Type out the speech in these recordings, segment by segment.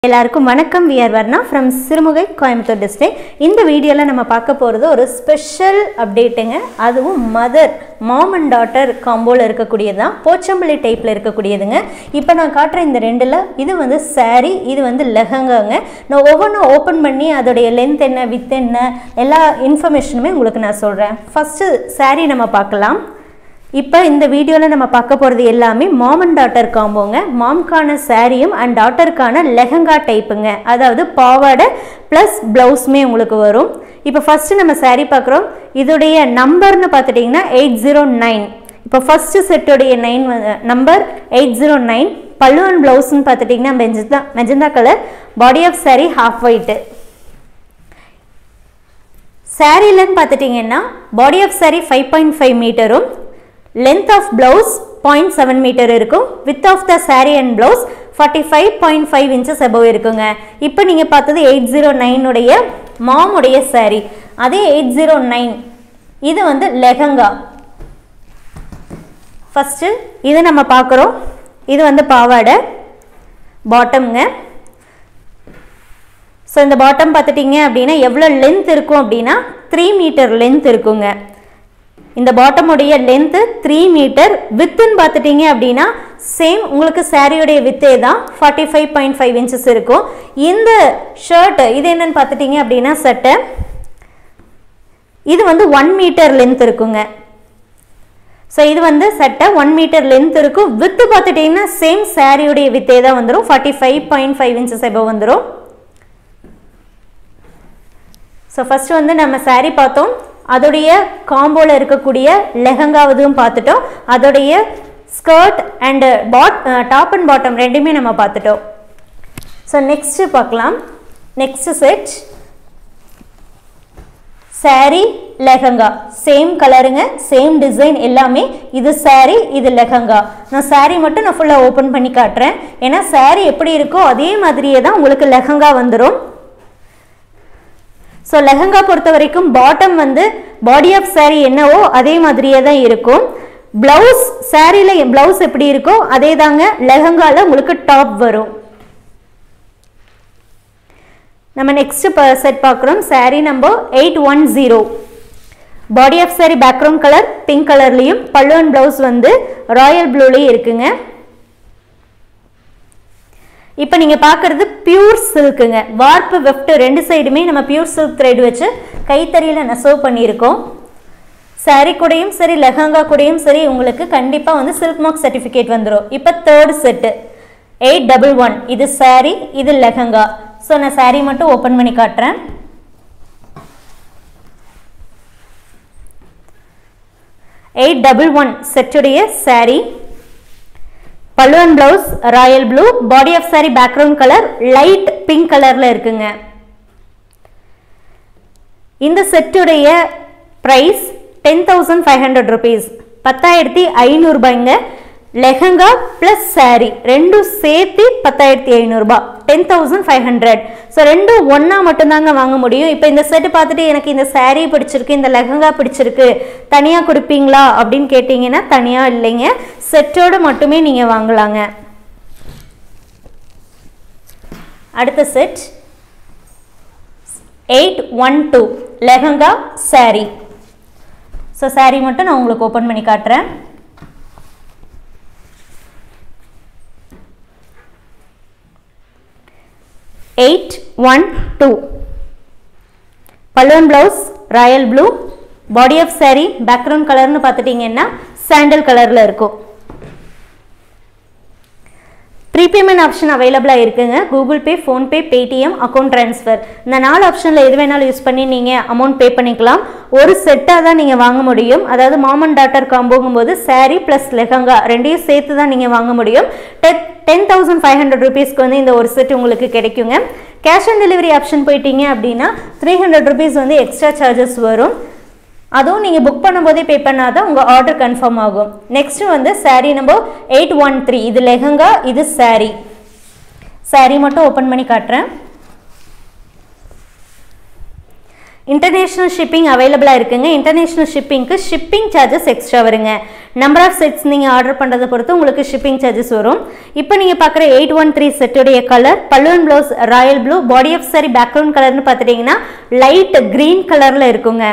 எல்லாருக்கும் வணக்கம் we are Varna from Sirumugai Coimbatore district இந்த வீடியோவில் நம்ம பார்க்க போகிறது ஒரு ஸ்பெஷல் அப்டேட்டுங்க அதுவும் மதர் மாம் அண்ட் டாட்டர் காம்போவில் இருக்கக்கூடியது தான் போச்சம்பள்ளி டைப்பில் இருக்கக்கூடியதுங்க இப்போ நான் காட்டுற இந்த ரெண்டில் இது வந்து saree இது வந்து லெஹங்காங்க நான் ஒவ்வொன்றும் ஓப்பன் பண்ணி அதோடைய லென்த் என்ன வித் என்ன எல்லா இன்ஃபர்மேஷனுமே உங்களுக்கு நான் சொல்கிறேன் ஃபஸ்ட்டு saree நம்ம பார்க்கலாம் இப்போ இந்த வீடியோவில் நம்ம பார்க்க போகிறது எல்லாமே மாம் அண்ட் டாட்டர் காம்போங்க மாம்கான சாரியும் அண்ட் டாட்டருக்கான லெஹங்கா டைப்புங்க அதாவது பாவாடை ப்ளஸ் ப்ளவுஸுமே உங்களுக்கு வரும் இப்போ ஃபஸ்ட்டு நம்ம saree பார்க்குறோம் இதோடைய நம்பர்னு பார்த்துட்டிங்கன்னா எயிட் ஜீரோ நைன் இப்போ ஃபஸ்ட்டு செட்டோடைய nine number eight zero nine pallu and ப்ளவுஸ்னு பார்த்துட்டிங்கன்னா magenta magenta colour body of saree half white சாரீலன்னு பார்த்துட்டிங்கன்னா body of saree five point five மீட்டரும் length of blouse point seven metre இருக்கும் with of the saree and blouse forty five point five inches above இருக்குங்க இப்போ நீங்கள் பார்த்தது eight zero நைனுடைய மாமுடைய saree அதே எயிட் ஜீரோ நைன் இது வந்து லெஹங்கா ஃபஸ்ட்டு இது நம்ம பார்க்குறோம் இது வந்து பாவாடை பாட்டம்ங்க ஸோ இந்த பாட்டம் பார்த்துட்டிங்க அப்படின்னா எவ்வளோ லென்த் இருக்கும் அப்படின்னா த்ரீ மீட்டர் லென்த் இருக்குங்க இந்த பாட்டமுடைய லென்த்து த்ரீ மீட்டர் வித்துன்னு பார்த்துட்டிங்க அப்படின்னா சேம் உங்களுக்கு சாரியுடைய வித்தே தான் forty five point five inches இருக்கும் இந்த ஷர்ட் இது என்னன்னு பார்த்துட்டிங்க அப்படின்னா சட்டை இது வந்து ஒன் மீட்டர் லென்த் இருக்குங்க ஸோ இது வந்து சட்டை ஒன் மீட்டர் லென்த் இருக்கும் வித்து பார்த்துட்டிங்கன்னா சேம் சாரியுடைய வித்தே தான் வந்துடும் forty five point five inches above வந்துடும் ஸோ ஃபஸ்ட்டு வந்து நம்ம saree பார்த்தோம் அதோடைய காம்போவில் இருக்கக்கூடிய லெஹங்காவதும் பார்த்துட்டோம் அதோடைய ஸ்கர்ட் அண்டு பாட் டாப் அண்ட் பாட்டம் ரெண்டுமே நம்ம பார்த்துட்டோம் ஸோ நெக்ஸ்ட்டு பார்க்கலாம் next set saree lehenga same கலருங்க சேம் டிசைன் எல்லாமே இது saree இது லெஹங்கா நான் saree மட்டும் நான் ஃபுல்லாக ஓப்பன் பண்ணி காட்டுறேன் ஏன்னா saree எப்படி இருக்கோ அதே மாதிரியே தான் உங்களுக்கு லெஹங்கா வந்துடும் ஸோ லெஹங்கா பொறுத்த வரைக்கும் பாட்டம் வந்து பாடி ஆஃப் saree என்னவோ அதே மாதிரியே தான் இருக்கும் ப்ளவுஸ் சாரியில் ப்ளவுஸ் எப்படி இருக்கோ அதே தாங்க லெஹங்காவில் உங்களுக்கு டாப் வரும் நம்ம நெக்ஸ்ட் செட் பார்க்குறோம் saree number eight one zero body of saree background colour pink கலர்லேயும் பல்லு அண்ட் ப்ளவுஸ் வந்து ராயல் ப்ளூலேயும் இருக்குங்க இப்போ நீங்கள் பார்க்குறது பியூர் சில்க்குங்க வார்ப்பு வெஃப்ட் ரெண்டு சைடுமே நம்ம பியூர் சில்க் த்ரெட் வச்சு கைத்தறியில் நெசவு பண்ணியிருக்கோம் saree கூடயும் சரி லெஹங்கா கூடயும் சரி உங்களுக்கு கண்டிப்பாக வந்து சில்க் மார்க் சர்டிஃபிகேட் வந்துடும் இப்போ third set eight double one இது saree இது லெஹங்கா ஸோ நான் saree மட்டும் ஓப்பன் பண்ணி காட்டுறேன் எயிட் டபுள் ஒன் செட்டுடைய saree pallu and blouse royal blue body of saree background colour light pink கலரில் இருக்குங்க இந்த செட்டுடைய price ten thousand five hundred rupees பத்தாயிரத்தி ஐநூறுபாய்ங்க லெஹங்கா ப்ளஸ் saree ரெண்டும் சேர்த்து பத்தாயிரத்தி ஐநூறுரூபா ten thousand five hundred so ரெண்டும் ஒன்றா மட்டும்தாங்க வாங்க முடியும் இப்போ இந்த செட்டு பார்த்துட்டு எனக்கு இந்த saree பிடிச்சிருக்கு இந்த லெஹங்கா பிடிச்சிருக்கு தனியாக கொடுப்பீங்களா அப்படின்னு கேட்டிங்கன்னா தனியாக இல்லைங்க செட்டோடு மட்டுமே நீங்கள் வாங்கலாங்க அடுத்த set eight one two lehenga saree so saree மட்டும் நான் உங்களுக்கு ஓப்பன் பண்ணி காட்டுறேன் எயிட் ஒன் டூ பலூன் blouse royal blue body of saree background கலர்னு பார்த்துட்டிங்கன்னா சாண்டல் கலரில் இருக்கும் ப்ரீபேமெண்ட் ஆப்ஷன் அவைலபிளாக இருக்குங்க Google Pay PhonePe Paytm account transfer இந்த நாலு ஆப்ஷனில் எது வேணாலும் யூஸ் பண்ணி நீங்கள் அமௌண்ட் பே பண்ணிக்கலாம் ஒரு செட்டாக தான் நீங்கள் வாங்க முடியும் அதாவது மாம் அண்ட் டாட்டர் காம்போங்கும் போது saree ப்ளஸ் லெஹங்கா ரெண்டையும் சேர்த்து தான் நீங்கள் வாங்க முடியும் ten ten thousand five hundred ருபீஸ்க்கு வந்து இந்த ஒரு செட் உங்களுக்கு கிடைக்குங்க கேஷ் ஆன் டெலிவரி ஆப்ஷன் போயிட்டீங்க அப்படின்னா த்ரீ ஹண்ட்ரட் ருபீஸ் வந்து எக்ஸ்ட்ரா சார்ஜஸ் வரும் அதுவும் நீங்கள் புக் பண்ணும்போதே பே பண்ணால் தான் உங்கள் ஆர்டர் கன்ஃபார்ம் ஆகும் நெக்ஸ்ட் வந்து saree number eight one three இது லெஹங்கா இது saree saree மட்டும் ஓப்பன் பண்ணி காட்டுறேன் இன்டர்நேஷ்னல் ஷிப்பிங் அவைலபிளாக இருக்குங்க இன்டர்நேஷ்னல் ஷிப்பிங்க்கு ஷிப்பிங் சார்ஜஸ் எக்ஸ்ட்ரா வருங்க நம்பர் ஆஃப் செட்ஸ் நீங்கள் ஆர்டர் பண்ணுறதை பொறுத்து உங்களுக்கு ஷிப்பிங் சார்ஜஸ் வரும் இப்போ நீங்கள் பார்க்குற எயிட் ஒன் த்ரீ செட்டுடைய கலர் பல்லுவன் blouse royal blue body of sari background கலர்னு பார்த்துட்டிங்கன்னா லைட் க்ரீன் கலரில் இருக்குங்க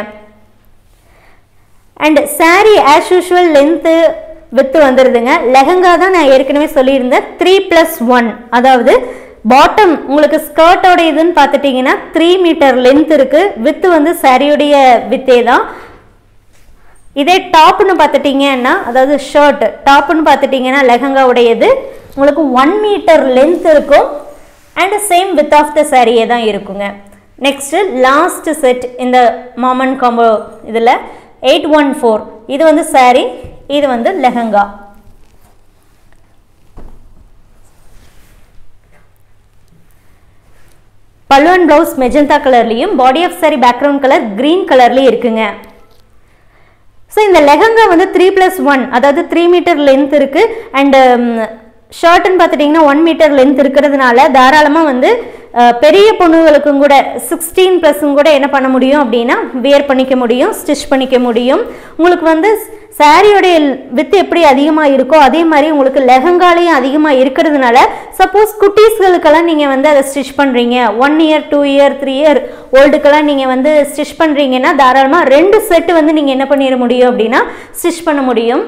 and saree as usual length width வந்துடுதுங்க லெஹங்கா தான் நான் ஏற்கனவே சொல்லியிருந்தேன் த்ரீ ப்ளஸ் ஒன் அதாவது பாட்டம் உங்களுக்கு ஸ்கர்ட்டோட இதுன்னு பார்த்துட்டிங்கன்னா த்ரீ மீட்டர் லென்த் இருக்குது வித்து வந்து சாரியுடைய வித்தே தான் இதே டாப்னு பார்த்துட்டிங்கன்னா அதாவது ஷர்ட் டாப்னு பார்த்துட்டிங்கன்னா லெஹங்காவுடையது உங்களுக்கு ஒன் மீட்டர் லென்த் இருக்கும் and same width of the சாரியே தான் இருக்குங்க நெக்ஸ்ட்டு லாஸ்ட் செட் இந்த மாமன் காம்போ இதில் எயிட் ஒன் ஃபோர் இது வந்து saree இது வந்து லெஹங்கா பல்லுவன் ப்ளவுஸ் மெஜந்தா கலர்லேயும் body of saree background colour green கலர்லேயும் இருக்குங்க ஸோ இந்த லெஹங்கா வந்து த்ரீ ப்ளஸ் ஒன் அதாவது த்ரீ மீட்டர் லென்த் இருக்குது அண்டு ஷர்ட்டுன்னு பார்த்துட்டிங்கன்னா ஒன் மீட்டர் லென்த் இருக்கிறதுனால தாராளமாக வந்து அஹ், பெரிய பொண்ணுங்களுக்கும் கூட சிக்ஸ்டீன் ப்ளஸும் கூட என்ன பண்ண முடியும் அப்படின்னா வியர் பண்ணிக்க முடியும் ஸ்டிச் பண்ணிக்க முடியும் உங்களுக்கு வந்து சாரியோடைய வித்து எப்படி அதிகமாக இருக்கோ அதே மாதிரி உங்களுக்கு லெஹங்காலையும் அதிகமாக இருக்கிறதுனால சப்போஸ் குட்டீஸ்களுக்கெல்லாம் நீங்கள் வந்து அதை ஸ்டிச் பண்ணுறீங்க one year two year three year ஓல்டுக்கெல்லாம் நீங்கள் வந்து ஸ்டிச் பண்ணுறீங்கன்னா தாராளமாக ரெண்டு செட்டு வந்து நீங்கள் என்ன பண்ணிட முடியும் அப்படின்னா ஸ்டிச் பண்ண முடியும்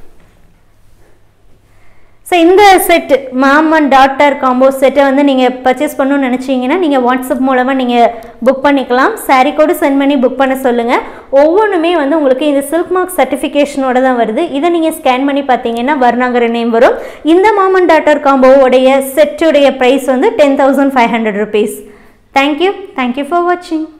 ஸோ இந்த set mom and daughter combo செட்டை வந்து நீங்கள் பர்ச்சேஸ் பண்ணணும்னு நினச்சிங்கன்னா நீங்கள் வாட்ஸ்அப் மூலமாக நீங்கள் புக் பண்ணிக்கலாம் சாரீ கோடு சென்ட் பண்ணி புக் பண்ண சொல்லுங்கள் ஒவ்வொன்றுமே வந்து உங்களுக்கு இந்த சில்க் மார்க் சர்டிஃபிகேஷனோட தான் வருது இதை நீங்கள் ஸ்கேன் பண்ணி பார்த்தீங்கன்னா வர்ணாங்கிற நேம் வரும் இந்த மாம் அண்ட் டாட்டர் காம்போவுடைய செட்டுடைய ப்ரைஸ் வந்து ten thousand five hundred rupees thank you thank you for வாட்சிங்